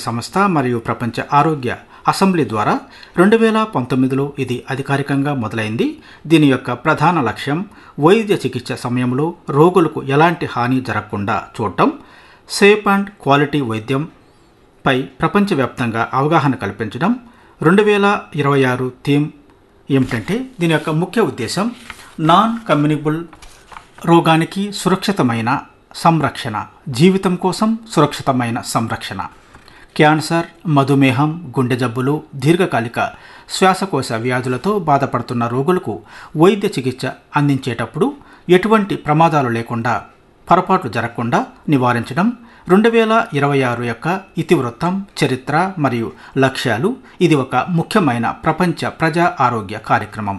సంస్థ మరియు ప్రపంచ ఆరోగ్య అసెంబ్లీ ద్వారా రెండు వేల పంతొమ్మిదిలో ఇది అధికారికంగా మొదలైంది దీని యొక్క ప్రధాన లక్ష్యం వైద్య చికిత్స సమయంలో రోగులకు ఎలాంటి హాని జరగకుండా చూడటం సేఫ్ అండ్ క్వాలిటీ వైద్యం పై ప్రపంచవ్యాప్తంగా అవగాహన కల్పించడం రెండు వేల ఇరవై ఆరు థీమ్ ఏమిటంటే దీని యొక్క ముఖ్య ఉద్దేశం నాన్ కమ్యూనిబుల్ రోగానికి సురక్షితమైన సంరక్షణ జీవితం కోసం సురక్షితమైన సంరక్షణ క్యాన్సర్ మధుమేహం గుండె జబ్బులు దీర్ఘకాలిక శ్వాసకోశ వ్యాధులతో బాధపడుతున్న రోగులకు వైద్య చికిత్స అందించేటప్పుడు ఎటువంటి ప్రమాదాలు లేకుండా పొరపాట్లు జరగకుండా నివారించడం రెండు వేల ఇరవై ఆరు యొక్క ఇతివృత్తం చరిత్ర మరియు లక్ష్యాలు ఇది ఒక ముఖ్యమైన ప్రపంచ ప్రజా ఆరోగ్య కార్యక్రమం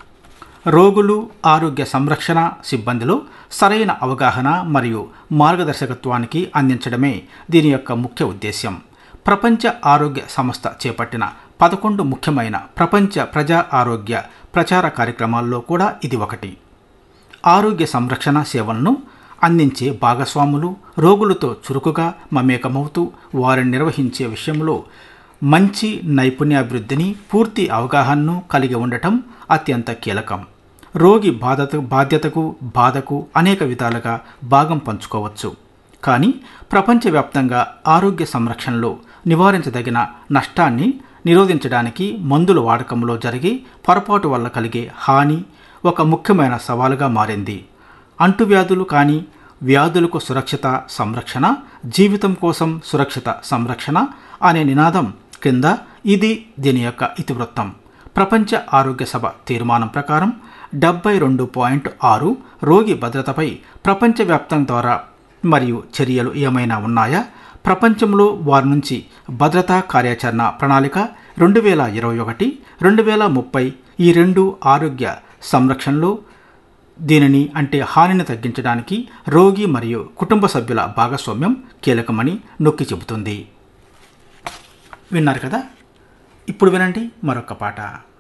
రోగులు ఆరోగ్య సంరక్షణ సిబ్బందిలో సరైన అవగాహన మరియు మార్గదర్శకత్వానికి అందించడమే దీని యొక్క ముఖ్య ఉద్దేశ్యం ప్రపంచ ఆరోగ్య సంస్థ చేపట్టిన పదకొండు ముఖ్యమైన ప్రపంచ ప్రజా ఆరోగ్య ప్రచార కార్యక్రమాల్లో కూడా ఇది ఒకటి ఆరోగ్య సంరక్షణ సేవలను అందించే భాగస్వాములు రోగులతో చురుకుగా మమేకమవుతూ వారిని నిర్వహించే విషయంలో మంచి నైపుణ్యాభివృద్ధిని పూర్తి అవగాహనను కలిగి ఉండటం అత్యంత కీలకం రోగి బాధత బాధ్యతకు బాధకు అనేక విధాలుగా భాగం పంచుకోవచ్చు కానీ ప్రపంచవ్యాప్తంగా ఆరోగ్య సంరక్షణలో నివారించదగిన నష్టాన్ని నిరోధించడానికి మందుల వాడకంలో జరిగే పొరపాటు వల్ల కలిగే హాని ఒక ముఖ్యమైన సవాలుగా మారింది అంటువ్యాధులు కానీ వ్యాధులకు సురక్షిత సంరక్షణ జీవితం కోసం సురక్షిత సంరక్షణ అనే నినాదం క్రింద ఇది దీని యొక్క ఇతివృత్తం ప్రపంచ ఆరోగ్య సభ తీర్మానం ప్రకారం డెబ్బై రెండు పాయింట్ ఆరు రోగి భద్రతపై ప్రపంచవ్యాప్తం ద్వారా మరియు చర్యలు ఏమైనా ఉన్నాయా ప్రపంచంలో వారి నుంచి భద్రతా కార్యాచరణ ప్రణాళిక రెండు వేల ఇరవై ఒకటి రెండు వేల ముప్పై ఈ రెండు ఆరోగ్య సంరక్షణలో దీనిని అంటే హానిని తగ్గించడానికి రోగి మరియు కుటుంబ సభ్యుల భాగస్వామ్యం కీలకమని నొక్కి చెబుతుంది విన్నారు కదా ఇప్పుడు వినండి మరొక పాట